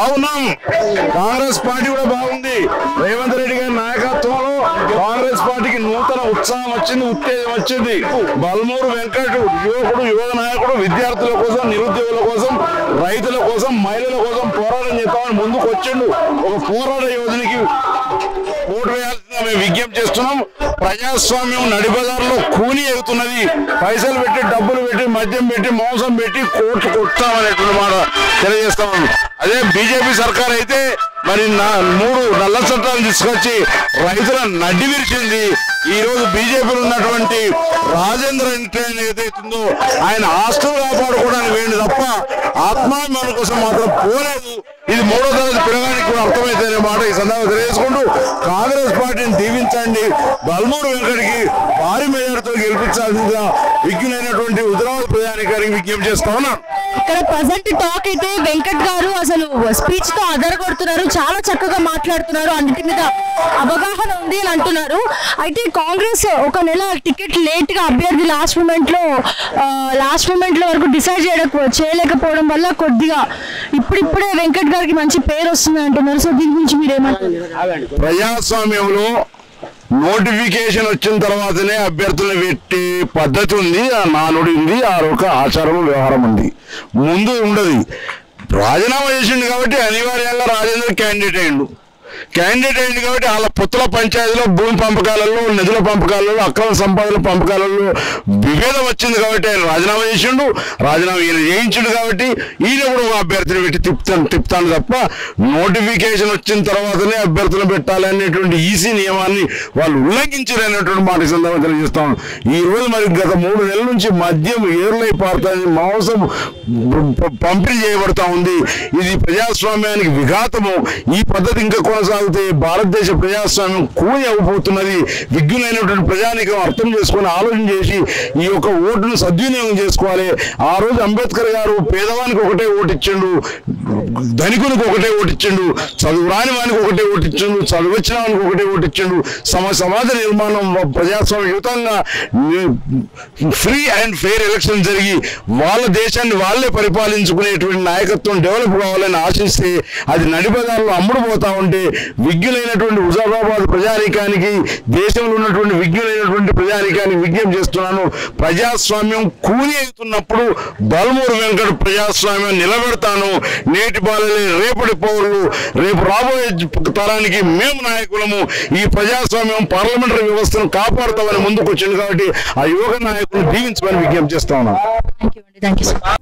బాగున్నాం కాంగ్రెస్ పార్టీ కూడా బాగుంది రేవంత్ రెడ్డి గారి నాయకత్వంలో కాంగ్రెస్ పార్టీకి నూతన ఉత్సాహం వచ్చింది ఉత్తేజం వచ్చింది బల్మూరు వెంకట్ యువకుడు యువ నాయకుడు విద్యార్థుల కోసం నిరుద్యోగుల కోసం రైతుల కోసం మహిళల కోసం పోరాటం చేస్తామని ముందుకు వచ్చిండు ఒక పోరాట యోధునికి ఓటు వేయాల్సిందిగా మేము విజ్ఞప్తి చేస్తున్నాం ప్రజాస్వామ్యం నడిబజార్లో కూని ఎగుతున్నది పైసలు పెట్టి డబ్బులు పెట్టి మద్యం పెట్టి మోసం పెట్టి కోర్టు కొట్టామనేటువంటి మాట తెలియజేస్తాం అదే బీజేపీ సర్కార్ అయితే మరి నా మూడు నల్ల చట్టాలు తీసుకొచ్చి రైతుల నడ్డి విరిచింది ఈ రోజు బీజేపీలో ఉన్నటువంటి రాజేంద్ర ఇంటర్ ఏదైతుందో ఆయన ఆస్తులు కాపాడుకోవడానికి వేయండి తప్ప ఆత్మాభిమానం కోసం మాత్రం పోలేదు ఇది మూడో తరగతి పిల్లగానికి కూడా అర్థమైతే మాట ఈ సందర్భంగా తెలియజేసుకుంటూ కాంగ్రెస్ పార్టీని దీవించండి బల్మూరు వెంకటికి భారీ మెజార్టీతో గెలిపించాల్సిందిగా విజ్ఞులైనటువంటి హుజరాబాద్ ప్రజానికానికి విజ్ఞప్తి చేస్తా ఉన్నాను ఇక్కడ ప్రజెంట్ టాక్ అయితే వెంకట్ గారు అసలు స్పీచ్ తో అదర కొడుతున్నారు చాలా చక్కగా మాట్లాడుతున్నారు అన్నిటి మీద అవగాహన ఉంది అని అంటున్నారు అయితే కాంగ్రెస్ ఒక నెల టికెట్ లేట్ గా అభ్యర్థి లాస్ట్ మూమెంట్ లో లాస్ట్ మూమెంట్ లో వరకు డిసైడ్ చేయడం చేయలేకపోవడం వల్ల కొద్దిగా ఇప్పుడిప్పుడే వెంకట్ గారికి మంచి పేరు వస్తుంది అంటున్నారు సో దీని గురించి మీరు ఏమంటారు ప్రజాస్వామ్యంలో నోటిఫికేషన్ వచ్చిన తర్వాతనే అభ్యర్థులను పెట్టే పద్ధతి ఉంది ఆ నానుడి ఉంది ఆ ఒక ఆచారం వ్యవహారం ఉంది ముందు ఉండదు రాజీనామా చేసిండు కాబట్టి అనివార్యంగా రాజేంద్ర క్యాండిడేట్ అయ్యిండు క్యాండిడేట్ అయింది కాబట్టి వాళ్ళ పొత్తుల పంచాయతీలో భూమి పంపకాలలో నిధుల పంపకాలలో అక్రమ సంపాదన పంపకాలలో విభేదం వచ్చింది కాబట్టి ఆయన రాజీనామా చేసిండు రాజీనామా ఈయన చేయించిండు కాబట్టి ఈయన కూడా ఒక అభ్యర్థిని పెట్టి తిప్పుతాను తిప్పుతాను తప్ప నోటిఫికేషన్ వచ్చిన తర్వాతనే అభ్యర్థులను పెట్టాలి అనేటువంటి ఈసీ నియమాన్ని వాళ్ళు ఉల్లంఘించారు అనేటువంటి మాట ఈ సందర్భంగా తెలియజేస్తాం ఈ రోజు మరి గత మూడు నెలల నుంచి మద్యం ఏర్లై పారుతుంది మాంసం ప- పంపిణీ చేయబడతా ఉంది ఇది ప్రజాస్వామ్యానికి విఘాతము ఈ పద్ధతి ఇంకా కొనసాగితే భారతదేశ ప్రజాస్వామ్యం కూని అవ్వబోతున్నది విజ్ఞులైనటువంటి ప్రజానికం అర్థం చేసుకొని ఆలోచన చేసి ఈ యొక్క ఓటును సద్వినియోగం చేసుకోవాలి ఆ రోజు అంబేద్కర్ గారు పేదవానికి ఒకటే ఓటు ఇచ్చిండు ధనికునికి ఒకటే ఓటు ఇచ్చిండు చదువు రాని వానికి ఒకటే ఓటు ఇచ్చిండు చదువు వచ్చిన వానికి ఒకటే ఓటు ఇచ్చిండు సమ సమాజ నిర్మాణం ప్రజాస్వామ్యయుతంగా ఫ్రీ అండ్ ఫెయిర్ ఎలక్షన్ జరిగి వాళ్ళ దేశాన్ని వాళ్ళే పరిపాలించుకునేటువంటి నాయకత్వం డెవలప్ కావాలని ఆశిస్తే అది నడిపదాల్లో అమ్ముడు పోతా ఉంటే విజ్ఞులైనటువంటి హుజాబాబాద్ ప్రజానీకానికి దేశంలో ఉన్నటువంటి విజ్ఞులైనటువంటి ప్రజానీకానికి విజ్ఞప్తి చేస్తున్నాను ప్రజాస్వామ్యం కూని అవుతున్నప్పుడు బల్మూరు వెంకట ప్రజాస్వామ్యం నిలబెడతాను నేటి బాలలే రేపటి పౌరులు రేపు రాబోయే తరానికి మేము నాయకులము ఈ ప్రజాస్వామ్యం పార్లమెంటరీ వ్యవస్థను కాపాడుతామని ముందుకు వచ్చింది కాబట్టి ఆ యువక నాయకులను దీవించమని విజ్ఞప్తి చేస్తా ఉన్నాను థ్యాంక్ యూ అండి థ్యాంక్ యూ